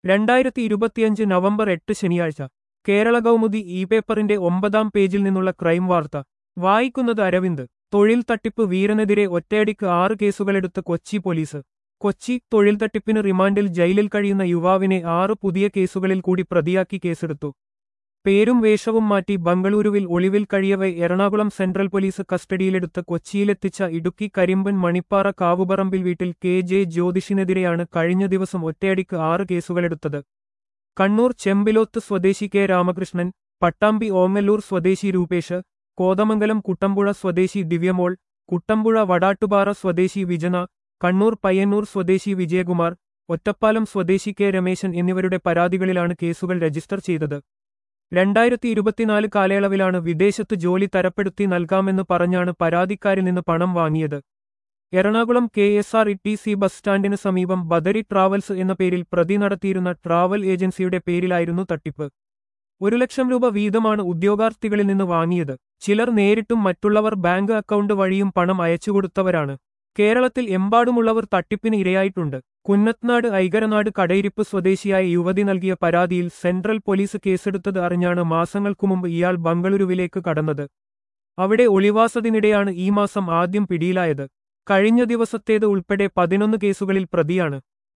രണ്ടായിരത്തി ഇരുപത്തിയഞ്ച് നവംബർ എട്ട് ശനിയാഴ്ച കേരള കൗമുദി ഇ പേപ്പറിന്റെ ഒമ്പതാം പേജിൽ നിന്നുള്ള ക്രൈം വാർത്ത വായിക്കുന്നത് അരവിന്ദ് തൊഴിൽ തട്ടിപ്പ് വീരനെതിരെ ഒറ്റയടിക്ക് ആറ് കേസുകളെടുത്ത് കൊച്ചി പോലീസ് കൊച്ചി തൊഴിൽ തട്ടിപ്പിന് റിമാൻഡിൽ ജയിലിൽ കഴിയുന്ന യുവാവിനെ ആറ് പുതിയ കേസുകളിൽ കൂടി പ്രതിയാക്കി കേസെടുത്തു പേരും വേഷവും മാറ്റി ബംഗളൂരുവിൽ ഒളിവിൽ കഴിയവെ എറണാകുളം സെൻട്രൽ പോലീസ് കസ്റ്റഡിയിലെടുത്ത് കൊച്ചിയിലെത്തിച്ച ഇടുക്കി കരിമ്പൻ മണിപ്പാറ കാവുപറമ്പിൽ വീട്ടിൽ കെ ജെ ജ്യോതിഷിനെതിരെയാണ് കഴിഞ്ഞ ദിവസം ഒറ്റയടിക്ക് ആറ് കേസുകളെടുത്തത് കണ്ണൂർ ചെമ്പിലോത്ത് സ്വദേശി കെ രാമകൃഷ്ണൻ പട്ടാമ്പി ഓങ്ങല്ലൂർ സ്വദേശി രൂപേഷ് കോതമംഗലം കുട്ടമ്പുഴ സ്വദേശി ദിവ്യമോൾ കുട്ടമ്പുഴ വടാട്ടുപാറ സ്വദേശി വിജന കണ്ണൂർ പയ്യന്നൂർ സ്വദേശി വിജയകുമാർ ഒറ്റപ്പാലം സ്വദേശി കെ രമേശൻ എന്നിവരുടെ പരാതികളിലാണ് കേസുകൾ രജിസ്റ്റർ ചെയ്തത് രണ്ടായിരത്തി ഇരുപത്തിനാല് കാലയളവിലാണ് വിദേശത്ത് ജോലി തരപ്പെടുത്തി നൽകാമെന്ന് പറഞ്ഞാണ് പരാതിക്കാരിൽ നിന്ന് പണം വാങ്ങിയത് Ernakulam K S R T C bus ബസ് സ്റ്റാൻഡിന് സമീപം ബദരി ട്രാവൽസ് എന്ന പേരിൽ പ്രതി നടത്തിയിരുന്ന ട്രാവൽ ഏജൻസിയുടെ പേരിലായിരുന്നു തട്ടിപ്പ് ഒരു ലക്ഷം രൂപ വീതമാണ് ഉദ്യോഗാർത്ഥികളിൽ നിന്ന് വാങ്ങിയത് ചിലർ നേരിട്ടും മറ്റുള്ളവർ ബാങ്ക് അക്കൗണ്ട് വഴിയും പണം അയച്ചുകൊടുത്തവരാണ് കേരളത്തിൽ എമ്പാടുമുള്ളവർ തട്ടിപ്പിന് ഇരയായിട്ടുണ്ട് കുന്നത്നാട് ഐകരനാട് കടയിരിപ്പ് സ്വദേശിയായ യുവതി നൽകിയ പരാതിയിൽ സെൻട്രൽ പോലീസ് കേസെടുത്തത് അറിഞ്ഞാണ് മാസങ്ങൾക്കു മുമ്പ് ഇയാൾ ബംഗളൂരുവിലേക്ക് കടന്നത് അവിടെ ഒളിവാസത്തിനിടെയാണ് ഈ മാസം ആദ്യം പിടിയിലായത് കഴിഞ്ഞ ദിവസത്തേത് ഉൾപ്പെടെ പതിനൊന്ന് കേസുകളിൽ പ്രതിയാണ്